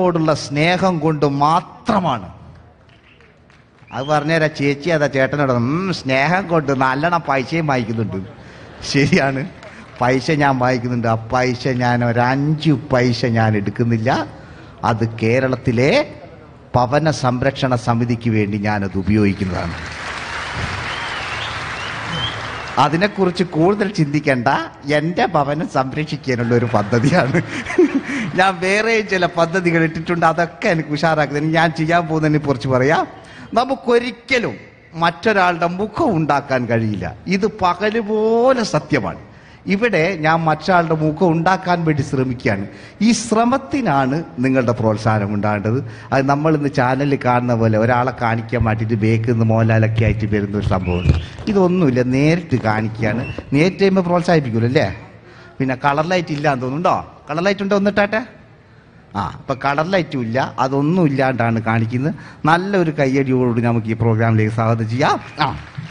നിങ്ങളോടുള്ള സ്നേഹം കൊണ്ട് മാത്രമാണ് അത് പറഞ്ഞുതരാ ചേച്ചി അതാ ചേട്ടനോട് ഉം, സ്നേഹം കൊണ്ട് നല്ലോണം പൈസയും വായിക്കുന്നുണ്ട് ശരിയാണ് പൈസ ഞാൻ വായിക്കുന്നുണ്ട് ആ പൈസ ഞാൻ ഒരഞ്ചു പൈസ ഞാൻ എടുക്കുന്നില്ല അത് കേരളത്തിലെ ഭവന സംരക്ഷണ സമിതിക്ക് വേണ്ടി ഞാനത് ഉപയോഗിക്കുന്നതാണ് അതിനെക്കുറിച്ച് കൂടുതൽ ചിന്തിക്കേണ്ട എൻ്റെ ഭവനം സംരക്ഷിക്കാനുള്ള ഒരു പദ്ധതിയാണ് ഞാൻ വേറെ ചില പദ്ധതികൾ ഇട്ടിട്ടുണ്ട് അതൊക്കെ എനിക്ക് ഉഷാറാക്കുന്നത് ഞാൻ ചെയ്യാൻ പോകുന്നതിനെ കുറിച്ച് പറയാം നമുക്കൊരിക്കലും മറ്റൊരാളുടെ മുഖം ഉണ്ടാക്കാൻ കഴിയില്ല ഇത് പകല് പോലെ സത്യമാണ് ഇവിടെ ഞാൻ മറ്റൊരാളുടെ മുഖം ഉണ്ടാക്കാൻ വേണ്ടി ശ്രമിക്കുകയാണ് ഈ ശ്രമത്തിനാണ് നിങ്ങളുടെ പ്രോത്സാഹനം ഉണ്ടാകേണ്ടത് അത് നമ്മൾ ഇന്ന് ചാനലിൽ കാണുന്ന പോലെ ഒരാളെ കാണിക്കാൻ വേണ്ടിയിട്ട് ബേക്കിൽ നിന്ന് മോലാലൊക്കെ ആയിട്ട് വരുന്ന ഒരു സംഭവമുണ്ട് ഇതൊന്നുമില്ല നേരിട്ട് കാണിക്കുകയാണ് നേരിട്ട് കഴിയുമ്പോൾ പ്രോത്സാഹിപ്പിക്കുമല്ലോ അല്ലേ പിന്നെ കളർ ലൈറ്റ് ഇല്ല എന്ന് തോന്നുന്നുണ്ടോ കളർ ലൈറ്റ് ഉണ്ടോ ഒന്നിട്ടാട്ടെ ആ ഇപ്പം കളർ ലൈറ്റും ഇല്ല അതൊന്നും ഇല്ലാണ്ടാണ് കാണിക്കുന്നത് നല്ലൊരു കയ്യടിയോടുകൂടി നമുക്ക് ഈ പ്രോഗ്രാമിലേക്ക് സ്വാഗതം ചെയ്യാം ആ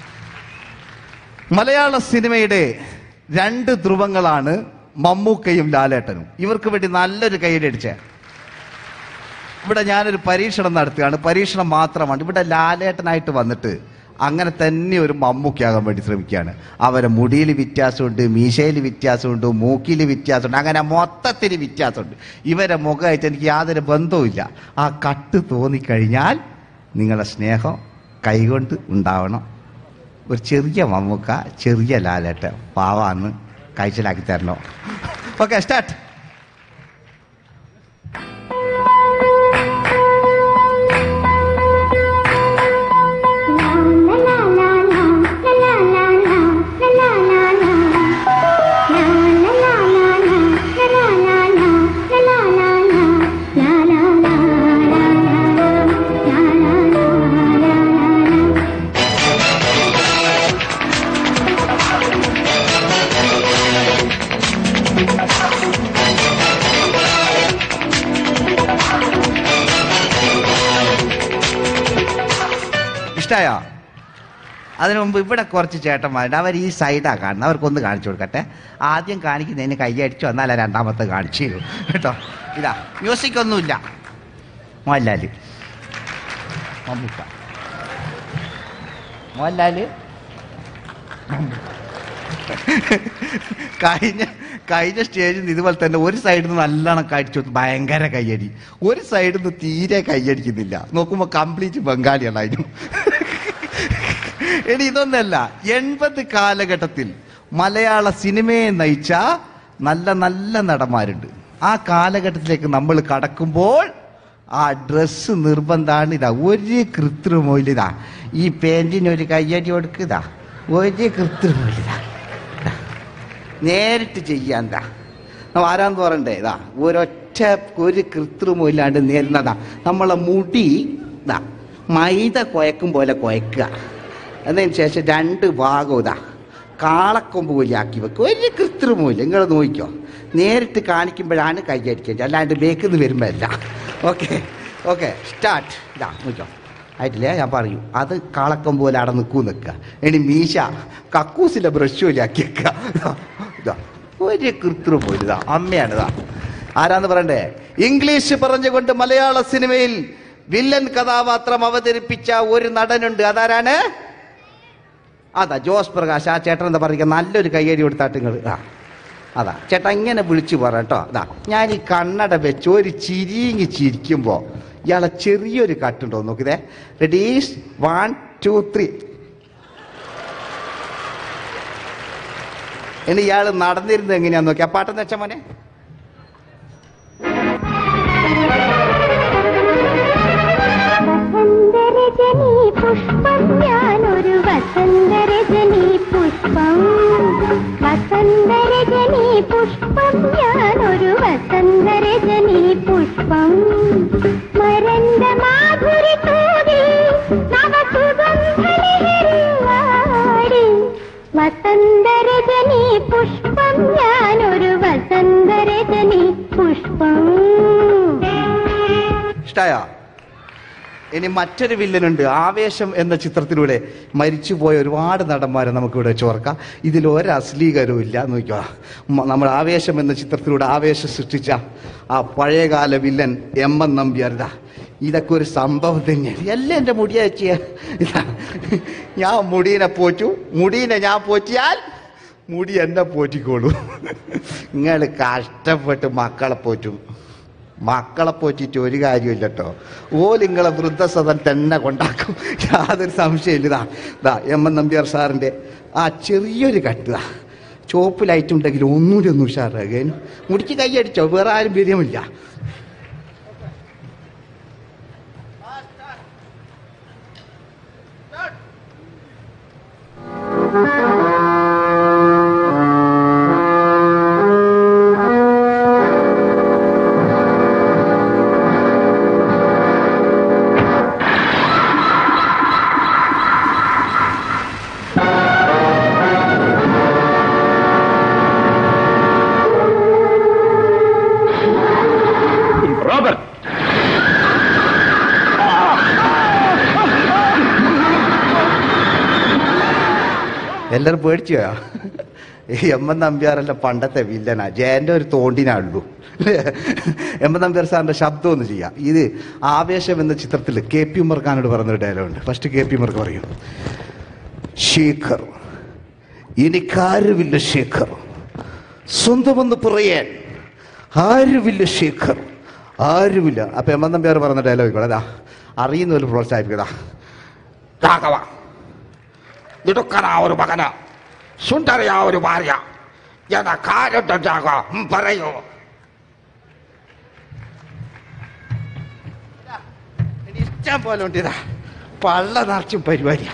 മലയാള സിനിമയുടെ രണ്ട് ധ്രുവങ്ങളാണ് മമ്മൂക്കയും ലാലേട്ടനും ഇവർക്ക് വേണ്ടി നല്ലൊരു കൈയടി അടിച്ചേ ഇവിടെ ഞാനൊരു പരീക്ഷണം നടത്തുകയാണ് പരീക്ഷണം മാത്രമാണ് ഇവിടെ ലാലേട്ടനായിട്ട് വന്നിട്ട് അങ്ങനെ തന്നെ ഒരു മമ്മൂക്കയാകാൻ വേണ്ടി ശ്രമിക്കുകയാണ് അവരെ മുടിയിൽ വ്യത്യാസമുണ്ട് മീശയിൽ വ്യത്യാസമുണ്ട് മൂക്കിൽ വ്യത്യാസമുണ്ട് അങ്ങനെ മൊത്തത്തിൽ വ്യത്യാസമുണ്ട് ഇവരെ മുഖമായിട്ട് എനിക്ക് യാതൊരു ബന്ധവുമില്ല ആ കട്ട് തോന്നിക്കഴിഞ്ഞാൽ നിങ്ങളുടെ സ്നേഹം കൈകൊണ്ട് ഉണ്ടാവണം ഒരു ചെറിയ മമ്മൂക്ക ചെറിയ ലാലേട്ടൻ പാവാന്ന് കഴിച്ചിലാക്കി തരണോ ഓക്കെ സ്റ്റാർട്ട് ഇഷ്ടമായോ അതിനു മുമ്പ് ഇവിടെ കുറച്ച് ചേട്ടന്മാരുണ്ട് അവർ ഈ സൈഡാ കാണുന്നത് അവർക്കൊന്ന് കാണിച്ചു കൊടുക്കട്ടെ ആദ്യം കാണിക്കുന്നതിന് കൈയടിച്ചു വന്നാലേ രണ്ടാമത്തെ കാണിച്ചു തരൂ കേട്ടോ ഇതാ മ്യൂസിക് ഒന്നുമില്ല മോഹൻലാല് മമ്മൂക്ക മോഹൻലാല് കഴിഞ്ഞ കഴിഞ്ഞ സ്റ്റേജിൽ നിന്ന് ഇതുപോലെ തന്നെ ഒരു സൈഡിൽ നിന്ന് നല്ലോണം കടിച്ചു ഭയങ്കര കയ്യടി ഒരു സൈഡിൽ നിന്ന് തീരെ കയ്യടിക്കുന്നില്ല നോക്കുമ്പോൾ കംപ്ലീറ്റ് ബംഗാളിയാണ് അതിനും ഇനി ഇതൊന്നല്ല എൺപത് കാലഘട്ടത്തിൽ മലയാള സിനിമയെ നയിച്ച നല്ല നല്ല നടന്മാരുണ്ട് ആ കാലഘട്ടത്തിലേക്ക് നമ്മൾ കടക്കുമ്പോൾ ആ ഡ്രസ്സ് നിർബന്ധമാണ് ഇതാ ഒരു കൃത്രിമയില്ല ഇതാ ഈ പാൻറ്റിന് ഒരു കയ്യടി കൊടുക്കുതാ ഒരു കൃത്രിമയില്ല നേരിട്ട് ചെയ്യാൻ എന്താ ആരാന്ന് പറയണ്ടേ ഇതാ ഒരൊറ്റ ഒരു കൃത്രിമം ഇല്ലാണ്ട് നേരുന്നതാ നമ്മളെ മുടി ഇതാ മൈദ കുഴക്കും പോലെ കുഴക്കുക എന്നതിന് ശേഷം രണ്ട് ഭാഗവും ഇതാ കാളക്കൊമ്പ് പോലെ ആക്കി വെക്കും ഒരു കൃത്രിമമില്ല നിങ്ങൾ നോക്കിക്കോ നേരിട്ട് കാണിക്കുമ്പോഴാണ് കൈയടിക്കേണ്ടത് അല്ലാണ്ട് ബേക്കിൽ നിന്ന് വരുമ്പോഴല്ല ഓക്കെ ഓക്കെ സ്റ്റാർട്ട് ഇതാ നോക്കിക്കോ ആയിട്ടില്ലേ ഞാൻ പറയൂ അത് കാളക്കം പോലെ അവിടെ നിൽക്കൂ നിൽക്കുക ഇനി മീശ കക്കൂസിലെ ബ്രഷ് പോലെ ആക്കി വെക്കുക ഇതാ, ഇതാ ഒരു കൃത്രിമം ഇതാ അമ്മയാണ് ഇതാ ആരാന്ന് പറയണ്ടേ ഇംഗ്ലീഷ് പറഞ്ഞുകൊണ്ട് മലയാള സിനിമയിൽ വില്ലൻ കഥാപാത്രം അവതരിപ്പിച്ച ഒരു നടനുണ്ട് അതാരാണ് അതാ ജോസ് പ്രകാശ് ആ ചേട്ടൻ എന്താ പറയുക നല്ലൊരു കയ്യടി കൊടുത്താട്ട് നിങ്ങൾ ആ അതാ ചേട്ടാ ഇങ്ങനെ വിളിച്ചു പറ കേട്ടോ അതാ ഞാൻ ഈ കണ്ണട വെച്ച് ഒരു ചിരിങ്ങി ചിരിക്കുമ്പോൾ ഇയാളെ ചെറിയൊരു കട്ടുണ്ടോ നോക്കിതേ റെഡീസ് വൺ ടു ത്രീ ഇനി ഇയാൾ നടന്നിരുന്നത് എങ്ങനെയാന്ന് നോക്കി ആ പാട്ടെന്ന് വെച്ചാ മോനെ വസന്തരജനി പുഷ്പം ഞാനൊരു വസന്തരജനി പുഷ്പം വസന്തരജനി പുഷ്പം ഞാനൊരു വസന്തരജനി പുഷ്പം മരണ്ട മാധുരി തൂകി നവസുഗന്ധലഹരിവാടി വസന്തരജനി പുഷ്പം ഞാനൊരു വസന്തരജനി പുഷ്പം ഇഷ്ടായ ഇനി മറ്റൊരു വില്ലനുണ്ട് ആവേശം എന്ന ചിത്രത്തിലൂടെ മരിച്ചുപോയ ഒരുപാട് നടന്മാരെ നമുക്കിവിടെ ചോർക്കാം ഇതിൽ ഒരു അശ്ലീകരവും ഇല്ല നോക്കുക നമ്മൾ ആവേശം എന്ന ചിത്രത്തിലൂടെ ആവേശം സൃഷ്ടിച്ച ആ പഴയകാല വില്ലൻ എം എൻ നമ്പ്യാരിതാ ഇതൊക്കെ ഒരു സംഭവം തന്നെയാണ് എല്ലാം എൻ്റെ മുടിയച്ചിയ ഇതാ ഞാൻ മുടീനെ പോറ്റു മുടീനെ ഞാൻ പോറ്റിയാൽ മുടി എന്നെ പോറ്റിക്കോളൂ നിങ്ങൾ കഷ്ടപ്പെട്ട് മക്കളെ പോറ്റും മക്കളെ പോറ്റിട്ട് ഒരു കാര്യമില്ല കേട്ടോ ഓലിങ്ങളെ വൃദ്ധസദൻ തന്നെ കൊണ്ടാക്കും യാതൊരു സംശയമില്ല ഇതാ ഇതാ എം എൻ നമ്പ്യാർ സാറിൻ്റെ ആ ചെറിയൊരു കട്ടുക ചോപ്പ് ലൈറ്റ് ഉണ്ടെങ്കിൽ ഒന്നുകൂടി ഒന്ന് ഉഷാറാകാൻ മുടിക്ക് കൈയടിച്ചോ വേറെ ആരും ബിരിയമില്ല റോബർട്ട് എല്ലാവരും പേടിച്ചു പോയാ ഈ എം എൻ നമ്പ്യാറല്ല പണ്ടത്തെ വില്ലനാ ജയന്റെ ഒരു തോണ്ടിനാണുള്ളൂ എം എൻ നമ്പ്യാർ സാറിന്റെ ശബ്ദം ഒന്ന് ചെയ്യാം ഇത് ആവേശം എന്ന ചിത്രത്തിൽ കെ പി ഉമ്മർഖാനോട് പറഞ്ഞൊരു ഡയലോഗുണ്ട് ഫസ്റ്റ് കെ പി ഉമ്മർക്ക് പറയും ശേഖർ എനിക്കാരുമില്ല ശേഖർ സ്വന്തമെന്ന് പറയാൻ ആരുമില്ല ശേഖർ ആരുമില്ല അപ്പൊ എം എൻ നമ്പ്യാർ പറഞ്ഞ ഡയലോഗ് അതാ അറിയുന്ന ഒരു പ്രോത്സാഹിപ്പിക്കതാ രാഘവ ഇടുക്കനാ ഒരു മകന് സുന്ദരയാ ഒരു ഭാര്യ എന്ന കാര്യണ്ടാക പറയൂ ഇനി ഇഷ്ടം പോലെ ഉണ്ട് ഇതാ പള്ള നിറച്ചും പരിപാടിയാ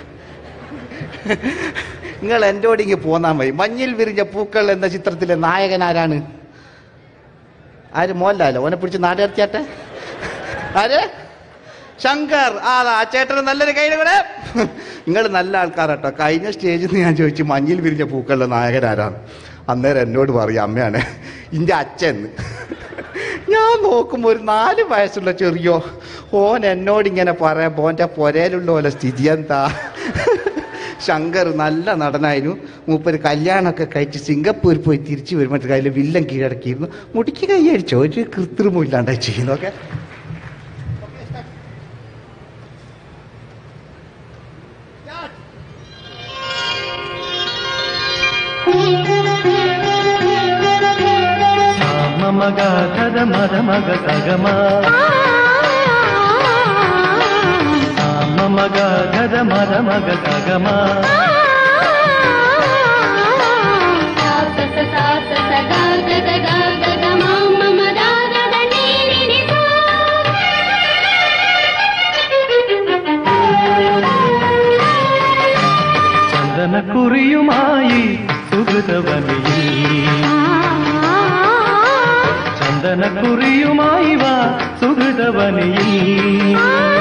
നിങ്ങൾ എൻ്റെ ഓടിങ്ങി പോന്നാ മതി മഞ്ഞിൽ വിരിഞ്ഞ പൂക്കൾ എന്ന ചിത്രത്തിലെ നായകൻ ആരാണ് ആര് മോഹൻലാലോ ഓനെ പിടിച്ച് നാട്ടുകാർത്തിയാട്ടെ ആര് ശങ്കർ ആളാ ആ ചേട്ടന് നല്ലൊരു കയ്യിൽ കൂടെ നിങ്ങൾ നല്ല ആൾക്കാരാട്ടോ കഴിഞ്ഞ സ്റ്റേജിൽ നിന്ന് ഞാൻ ചോദിച്ചു മഞ്ഞിൽ വിരിഞ്ഞ പൂക്കളുടെ നായകൻ ആരാണ് അന്നേരം എന്നോട് പറയും അമ്മയാണ് ഇന്റെ അച്ഛൻ ഞാൻ നോക്കുമ്പോൾ ഒരു നാല് വയസ്സുള്ള ചെറിയോ ഓൻ എന്നോട് ഇങ്ങനെ പറയുമ്പോൾ ഓൻ്റെ പൊരയിലുള്ള പോലെ സ്ഥിതി എന്താ ശങ്കർ നല്ല നടനായിരുന്നു മൂപ്പര് കല്യാണമൊക്കെ കഴിച്ച് സിംഗപ്പൂർ പോയി തിരിച്ചു വരുമ്പോൾ കയ്യിൽ വില്ലൻ കീഴടക്കിയിരുന്നു മുടിക്ക് കൈയടിച്ചോ ഒരു കൃത്രിമം ഇല്ലാണ്ടായി ചെയ്യുന്നതൊക്കെ ಮಗ ಗದ ಮದ ಮಗ ಸಗಮ ಮಗ ಗದ ಮದ ಮಗ ಸಗಮ ചന്ദന കുറിയുമായി സുഹൃതവനിയിൽ ചന്ദന കുറിയുമായി വാ സുഹൃതവനിയിൽ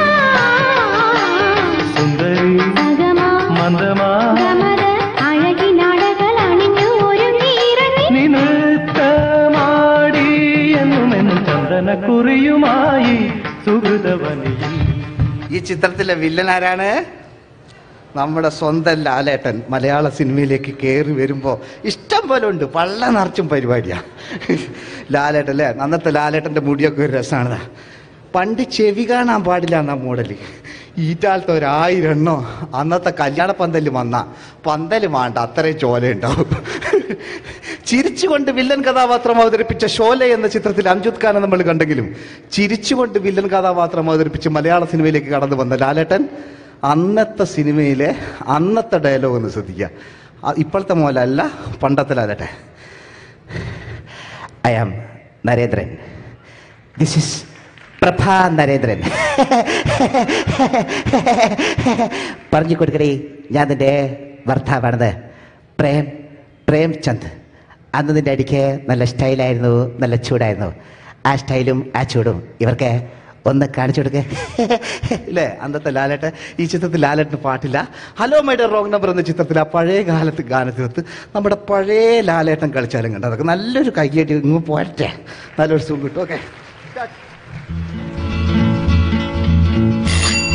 സുന്ദരി മന്ദമാ അഴകിനാടകളണിഞ്ഞു ഒരു നീറങ്ങി നിനത്തമാടി എന്നുമെന്നും ചന്ദന കുറിയുമായി സുഹൃതവനിയിൽ ഈ ചിത്രത്തിലെ വില്ലൻ ആരാണ് നമ്മുടെ സ്വന്തം ലാലേട്ടൻ മലയാള സിനിമയിലേക്ക് കയറി വരുമ്പോൾ ഇഷ്ടം പോലെ ഉണ്ട് പള്ള നിറച്ചും പരിപാടിയാ ലാലേട്ടൻ അല്ലേ അന്നത്തെ ലാലേട്ടൻ്റെ മുടിയൊക്കെ ഒരു രസമാണ് പണ്ട് ചെവി കാണാൻ പാടില്ല എന്നാ മോഡല് ഈറ്റാലത്തെ ഒരായിരം എണ്ണോ അന്നത്തെ കല്യാണ പന്തല് വന്ന പന്തല് വേണ്ട അത്രയും ചോലയുണ്ടാവും ചിരിച്ചുകൊണ്ട് വില്ലൻ കഥാപാത്രം അവതരിപ്പിച്ച ഷോല എന്ന ചിത്രത്തിൽ അംജുദ് ഖാനെ നമ്മൾ കണ്ടെങ്കിലും ചിരിച്ചുകൊണ്ട് വില്ലൻ കഥാപാത്രം അവതരിപ്പിച്ച് മലയാള സിനിമയിലേക്ക് കടന്നു വന്ന ലാലേട്ടൻ അന്നത്തെ സിനിമയിലെ അന്നത്തെ ഡയലോഗ് ഒന്ന് ശ്രദ്ധിക്കുക ആ, ഇപ്പോഴത്തെ മോലല്ല പണ്ടത്തെ ലാലേട്ടെ I am Narendran this is Prabha Narendran പറഞ്ഞു കൊടുക്കണേ ഞാൻ നിന്റെ ഭർത്താവാണത് പ്രേം പ്രേംചന്ദ് അന്ന് നിന്റെ അടിക്ക് നല്ല സ്റ്റൈലായിരുന്നു നല്ല ചൂടായിരുന്നു ആ സ്റ്റൈലും ആ ചൂടും ഇവർക്ക് ഒന്ന് കാണിച്ചു കൊടുക്ക അല്ലേ അന്നത്തെ ലാലേട്ടൻ ഈ ചിത്രത്തിൽ ലാലേട്ടന് പാട്ടില്ല ഹലോ മൈഡർ റോങ് നമ്പർ എന്ന ചിത്രത്തിൽ ആ പഴയ കാലത്ത് ഗാനത്തിനകത്ത് നമ്മുടെ പഴയ ലാലേട്ടൻ കളിച്ചാലും കണ്ടു അതൊക്കെ നല്ലൊരു കയ്യേറ്റി ഇങ്ങ് പോരട്ടെ നല്ലൊരു സുഖം കിട്ടും okay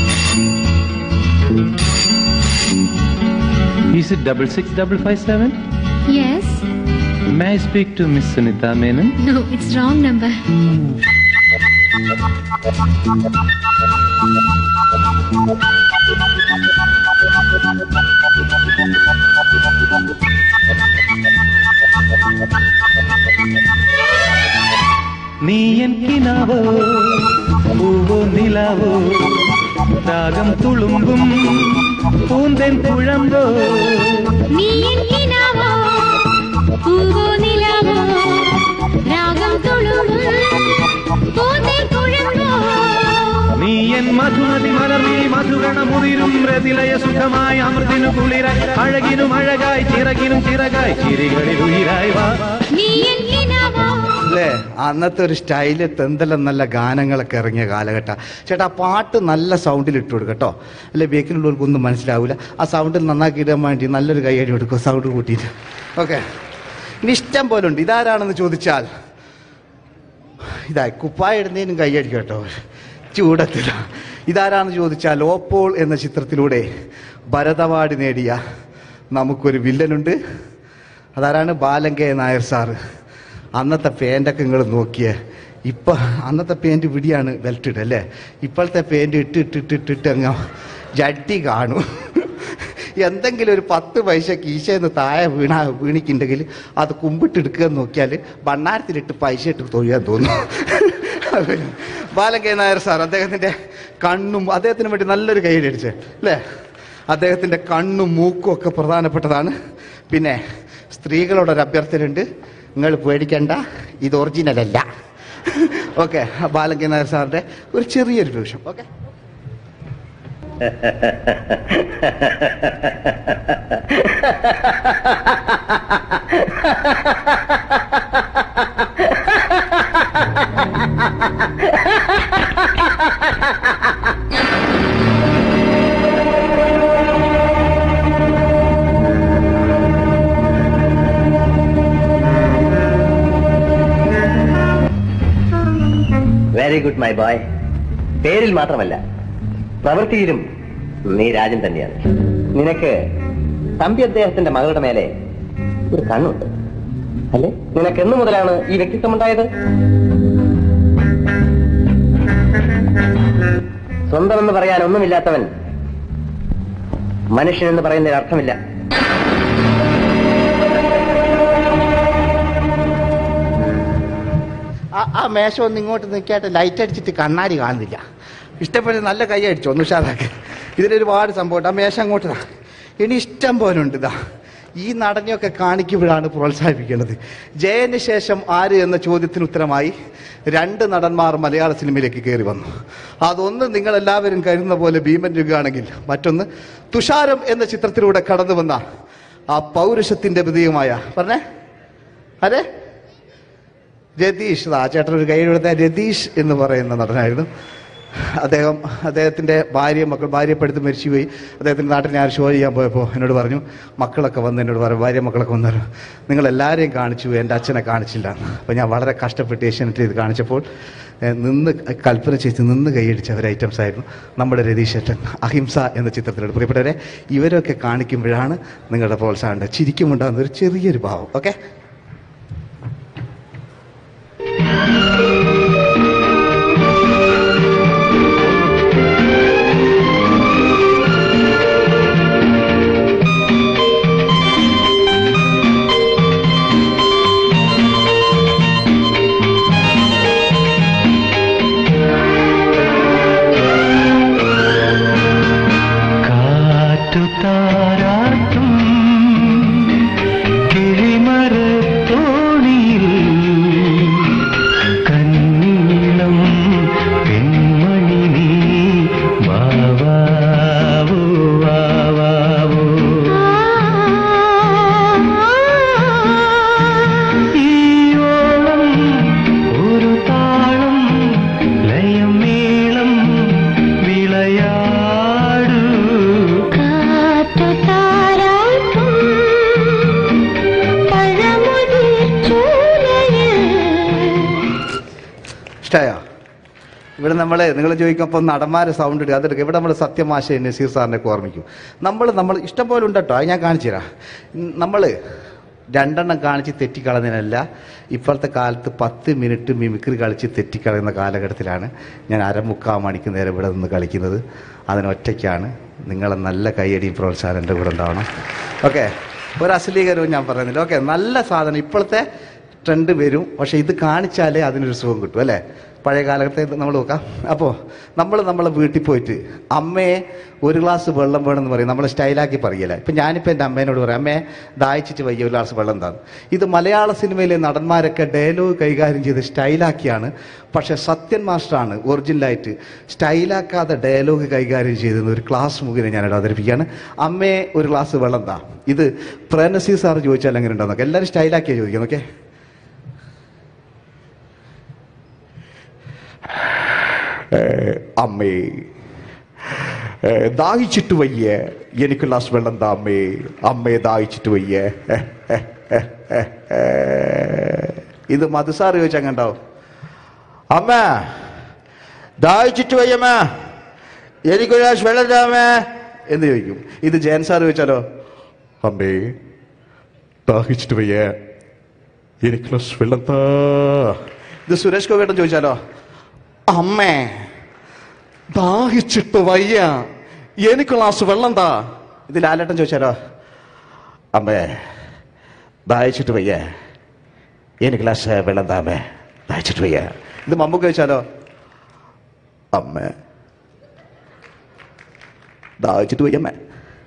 Is it double six double five seven? Yes May I speak to Miss Sunita Menon? No it's wrong number നീ എൻ കിനാവോ പൂവോ നിലാവോ രാഗം തുളുമ്പും പൂന്തൻ കുഴമ്പോ നീ എനിക്കിനാവോ പൂവോ നിലാവോ രാഗം തുളുമ്പും പൂന്തേ കുഴമ്പോ നീ എൻ മധുമതി മലർന്നീ മധുരണമുതിരും രതിലയ സുഖമായി അമൃതിനു കുളിരായി അഴകിനും അഴകായി ചിറകിനും ചിറകായി ചിരികളിൽ ഉയിരായി വാ നീ എനിക്കിനാവോ അല്ലേ അന്നത്തെ ഒരു സ്റ്റൈല് തെന്തെല്ലാം നല്ല ഗാനങ്ങളൊക്കെ ഇറങ്ങിയ കാലഘട്ടം ചേട്ടാ ആ പാട്ട് നല്ല സൗണ്ടിൽ ഇട്ട് കൊടുക്കുക കേട്ടോ അല്ലെ ബേക്കിലുള്ളവർക്ക് ഒന്നും മനസ്സിലാവില്ല ആ സൗണ്ടിൽ നന്നാക്കി ഇടാൻ വേണ്ടി നല്ലൊരു കൈയടി കൊടുക്കുക സൗണ്ട് കൂട്ടിയിട്ട് ഓക്കെ ഇനി ഇഷ്ടം പോലെ ഉണ്ട് ഇതാരാണെന്ന് ചോദിച്ചാൽ ഇതായി കുപ്പായ ഇടുന്നതിനും കൈയടിക്കും കേട്ടോ ചൂടത്തില്ല ഇതാരാണെന്ന് ചോദിച്ചാൽ ഓപ്പോൾ എന്ന ചിത്രത്തിലൂടെ ഭരതവാടി നേടിയ നമുക്കൊരു വില്ലനുണ്ട് അതാരാണ് ബാലൻ കെ നായർ സാറ് അന്നത്തെ പേൻ്റൊക്കെ നിങ്ങൾ നോക്കിയേ ഇപ്പം അന്നത്തെ പേൻറ് വിടിയാണ് ബെൽറ്റ് ഇടുക അല്ലേ ഇപ്പോഴത്തെ പേൻറ് ഇട്ട് ഇട്ട് ഇട്ട് ഇട്ടിട്ട് അങ്ങ് ജഡ്ഡി കാണും എന്തെങ്കിലും ഒരു പത്ത് പൈസ കീശയെന്ന് താഴെ വീണ വീണിക്കുണ്ടെങ്കിൽ അത് കുമ്പിട്ടെടുക്കുക എന്ന് നോക്കിയാൽ ഭണ്ണാരത്തിലിട്ട് പൈസ ഇട്ട് തൊഴിയാൻ തോന്നും ബാലൻ കെ നായർ സാർ അദ്ദേഹത്തിൻ്റെ കണ്ണും അദ്ദേഹത്തിന് വേണ്ടി നല്ലൊരു കൈയ്യടി അടിച്ചേ അല്ലേ അദ്ദേഹത്തിൻ്റെ കണ്ണും മൂക്കും ഒക്കെ പ്രധാനപ്പെട്ടതാണ് പിന്നെ സ്ത്രീകളോടൊരു അഭ്യർത്ഥനയുണ്ട് നിങ്ങൾ പേടിക്കണ്ട ഇത് ഒറിജിനൽ അല്ല ഓക്കെ ബാലൻ കെ നായർ സാറിൻ്റെ ഒരു ചെറിയൊരു നിമിഷം okay very good my boy പേരിൽ മാത്രമല്ല പ്രവൃത്തിയിലും നീ രാജൻ തന്നെയാണ് നിനക്ക് തമ്പി അദ്ദേഹത്തിന്റെ മകളുടെ മേലെ ഒരു കണ്ണുണ്ട് അല്ലേ നിനക്ക് എന്ന് മുതലാണ് ഈ വ്യക്തിത്വം ഉണ്ടായത് സ്വന്തമെന്ന് പറയാൻ ഒന്നുമില്ലാത്തവൻ മനുഷ്യനെന്ന് പറയുന്നതിൽ അർത്ഥമില്ല ആ ആ മേശ ഒന്ന് ഇങ്ങോട്ട് നിൽക്കാട്ട് ലൈറ്റ് അടിച്ചിട്ട് കണ്ണാടി കാണുന്നില്ല ഇഷ്ടപ്പെട്ട് നല്ല കൈ അടിച്ചു ഒന്ന് ഉഷാറാക്കി ഇതിലൊരുപാട് സംഭവമുണ്ട് ആ മേശ അങ്ങോട്ട് ഇതാ ഇനി ഇഷ്ടം പോലെ ഉണ്ട് ഇതാ ഈ നടനെയൊക്കെ കാണിക്കുമ്പോഴാണ് പ്രോത്സാഹിപ്പിക്കേണ്ടത് ജയന് ശേഷം ആര് എന്ന ചോദ്യത്തിന് ഉത്തരമായി രണ്ട് നടന്മാർ മലയാള സിനിമയിലേക്ക് കയറി വന്നു അതൊന്ന് നിങ്ങളെല്ലാവരും കരുതുന്ന പോലെ ഭീമൻ യുഗാണെങ്കിൽ മറ്റൊന്ന് തുഷാരം എന്ന ചിത്രത്തിലൂടെ കടന്നു വന്ന ആ പൗരുഷത്തിന്റെ പ്രതീകമായ പറഞ്ഞേ അതെ രതീഷ് ആ ചേട്ടൻ ഒരു കൈ കൊടുത്ത രതീഷ് എന്ന് പറയുന്ന നടനായിരുന്നു അദ്ദേഹം അദ്ദേഹത്തിൻ്റെ ഭാര്യ മക്കൾ ഭാര്യയെ പെടുത്ത് മരിച്ചുപോയി അദ്ദേഹത്തിൻ്റെ നാട്ടിൽ ഞാൻ ഷോ ചെയ്യാൻ പോയപ്പോൾ എന്നോട് പറഞ്ഞു മക്കളൊക്കെ വന്ന് എന്നോട് പറഞ്ഞു ഭാര്യ മക്കളൊക്കെ വന്നു പറഞ്ഞു നിങ്ങൾ എല്ലാവരെയും കാണിച്ചു എൻ്റെ അച്ഛനെ കാണിച്ചില്ല അപ്പോൾ ഞാൻ വളരെ കഷ്ടപ്പെട്ട് ഏഷ്യാനെറ്റിൽ ഇത് കാണിച്ചപ്പോൾ ഏഹ്, നിന്ന് കൽപ്പന ചെയ്ത് നിന്ന് കൈയടിച്ച ഒരു ഐറ്റംസ് ആയിരുന്നു നമ്മുടെ രതീഷ് ചേട്ടൻ അഹിംസ എന്ന ചിത്രത്തിലൂടെ പ്രിയപ്പെട്ടവരെ ഇവരൊക്കെ കാണിക്കുമ്പോഴാണ് നിങ്ങളുടെ പ്രോത്സാഹനം ചിരിക്കുമുണ്ടാകുന്ന ഒരു ചെറിയൊരു ഭാവം ഓക്കെ കാറ്റു താരാട്ടും കിളിമരത്തോണിയിൽ കന്നി നമ്മൾ നിങ്ങൾ ചോദിക്കുമ്പോൾ നടന്മാരെ സൗണ്ട് ഇടുക അതെടുക്കുക ഇവിടെ നമ്മൾ സത്യമാശ നസീർ സാറിനെ ഒക്കെ ഓർമ്മിക്കും നമ്മൾ നമ്മൾ ഇഷ്ടം പോലെ ഉണ്ട് കേട്ടോ അത് ഞാൻ കാണിച്ചു തരാം നമ്മൾ രണ്ടെണ്ണം കാണിച്ച് തെറ്റിക്കളഞ്ഞതിനല്ല ഇപ്പോഴത്തെ കാലത്ത് പത്ത് മിനിറ്റ് മിമിക്രി കളിച്ച് തെറ്റിക്കളയുന്ന കാലഘട്ടത്തിലാണ് ഞാൻ അരമുക്കാൽ മണിക്ക് നേരം ഇവിടെ നിന്ന് കളിക്കുന്നത് അതിനൊറ്റയ്ക്കാണ് നിങ്ങളെ നല്ല കൈയടിയും പ്രോത്സാഹനം എൻ്റെ കൂടെ ഉണ്ടാവണം ഓക്കെ ഒരു അശ്ലീകരവും ഞാൻ പറയുന്നില്ല ഓക്കെ നല്ല സാധനം ഇപ്പോഴത്തെ ട്രെൻഡ് വരും പക്ഷെ ഇത് കാണിച്ചാലേ അതിനൊരു സുഖം കിട്ടും അല്ലേ പഴയ കാലഘട്ടത്തെ നമ്മൾ നോക്കാം അപ്പോൾ നമ്മൾ നമ്മളെ വീട്ടിൽ പോയിട്ട് അമ്മയെ ഒരു ഗ്ലാസ് വെള്ളം വേണമെന്ന് പറയും നമ്മൾ സ്റ്റൈലാക്കി പറയല ഇപ്പം ഞാനിപ്പോൾ എൻ്റെ അമ്മേനോട് പറയാം അമ്മയെ ദാഹിച്ചിട്ട് വയ്യ ഒരു ഗ്ലാസ് വെള്ളം എന്താണ് ഇത് മലയാള സിനിമയിലെ നടന്മാരൊക്കെ ഡയലോഗ് കൈകാര്യം ചെയ്ത് സ്റ്റൈലാക്കിയാണ് പക്ഷെ സത്യൻ മാസ്റ്ററാണ് ഒറിജിനലായിട്ട് സ്റ്റൈലാക്കാതെ ഡയലോഗ് കൈകാര്യം ചെയ്തെന്ന് ഒരു ക്ലാസ് മുഖേന ഞാനിവിടെ അവതരിപ്പിക്കുകയാണ് അമ്മയെ ഒരു ഗ്ലാസ് വെള്ളം താ ഇത് പ്രേനസി സാർ ചോദിച്ചാൽ എങ്ങനെ ഉണ്ടാകുന്നൊക്കെ എല്ലാവരും സ്റ്റൈലാക്കിയാണ് ചോദിക്കുന്നത് ഓക്കെ അമ്മേ ഏ, ദാഹിച്ചിട്ട് വയ്യ എനിക്ക് ഗ്ലാസ് വെള്ളം താ അമ്മേ അമ്മയെ ദാഹിച്ചിട്ട് വയ്യ ഇത് മധുസാർ ചോദിച്ചാൽ കണ്ടാവും അമ്മ ദാഹിച്ചിട്ട് വയ്യമ്മ എനിക്കൊരു ഗ്ലാസ് വെള്ളം താ അമ്മേ എന്ന് ചോദിക്കും ഇത് ജയൻ സാർ ചോദിച്ചാലോ അമ്മേ ദാഹിച്ചിട്ട് വയ്യ എനിക്ക് ഗ്ലാസ് വെള്ളം താ ഇത് സുരേഷ് ഗോപിയേട്ടൻ ചോദിച്ചാലോ അമ്മേ ദാഹിച്ചിട്ട് വയ്യ എനിക്ക് ഗ്ലാസ് വെള്ളം താ ഇത് ലാലേട്ടൻ ചോദിച്ചാലോ അമ്മേ ദാഹിച്ചിട്ട് വയ്യ എനിക്ക് ഗ്ലാസ് വെള്ളം താ അമ്മേ ദാഹിച്ചിട്ട് വയ്യ ഇത് മമ്മൂക്ക് ചോദിച്ചാലോ അമ്മേ ദാഹിച്ചിട്ട് വയ്യ അമ്മേ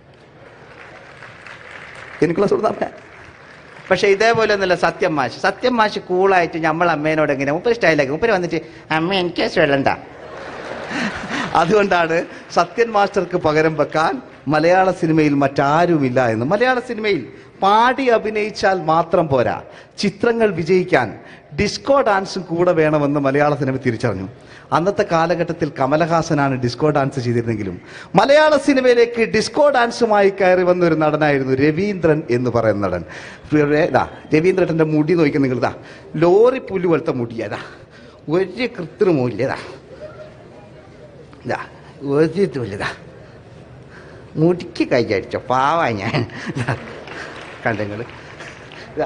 എനിക്ക് ഗ്ലാസ് കൊടുത്താ അമ്മേ പക്ഷെ ഇതേപോലെ ഒന്നുമില്ല സത്യം മാഷ് സത്യം മാഷ് കൂളായിട്ട് നമ്മൾ അമ്മേനോട് എങ്ങനെ മുപ്പത് സ്റ്റൈലാക്കി മുപ്പര് വന്നിട്ട് അമ്മ എനിക്ക് വെള്ളണ്ട അതുകൊണ്ടാണ് സത്യൻ മാസ്റ്റർക്ക് പകരം വെക്കാൻ മലയാള സിനിമയിൽ മറ്റാരുമില്ല എന്ന് മലയാള സിനിമയിൽ പാടി അഭിനയിച്ചാൽ മാത്രം പോരാ ചിത്രങ്ങൾ വിജയിക്കാൻ ഡിസ്കോ ഡാൻസും കൂടെ വേണമെന്ന് മലയാള സിനിമ തിരിച്ചറിഞ്ഞു അന്നത്തെ കാലഘട്ടത്തിൽ കമലഹാസനാണ് ഡിസ്കോ ഡാൻസ് ചെയ്തിരുന്നെങ്കിലും മലയാള സിനിമയിലേക്ക് ഡിസ്കോ ഡാൻസുമായി കയറി വന്ന ഒരു നടനായിരുന്നു രവീന്ദ്രൻ എന്ന് പറയുന്ന നടൻ ഇവിടെ ഇതാ രവീന്ദ്രന്റെ മുടി നോക്കി നിങ്ങൾ ഇതാ ലോറി പുല്ല് പോലത്തെ മുടിയതാ ഒരു കൃത്രിമവും ഇല്ലതാ ഇതാ ഒരു തുല്യതാ മുടിക്ക് കൈയടിച്ചോ പാവാ ഞാൻ ഇതാ കണ്ടെങ്കിൽ ഇതാ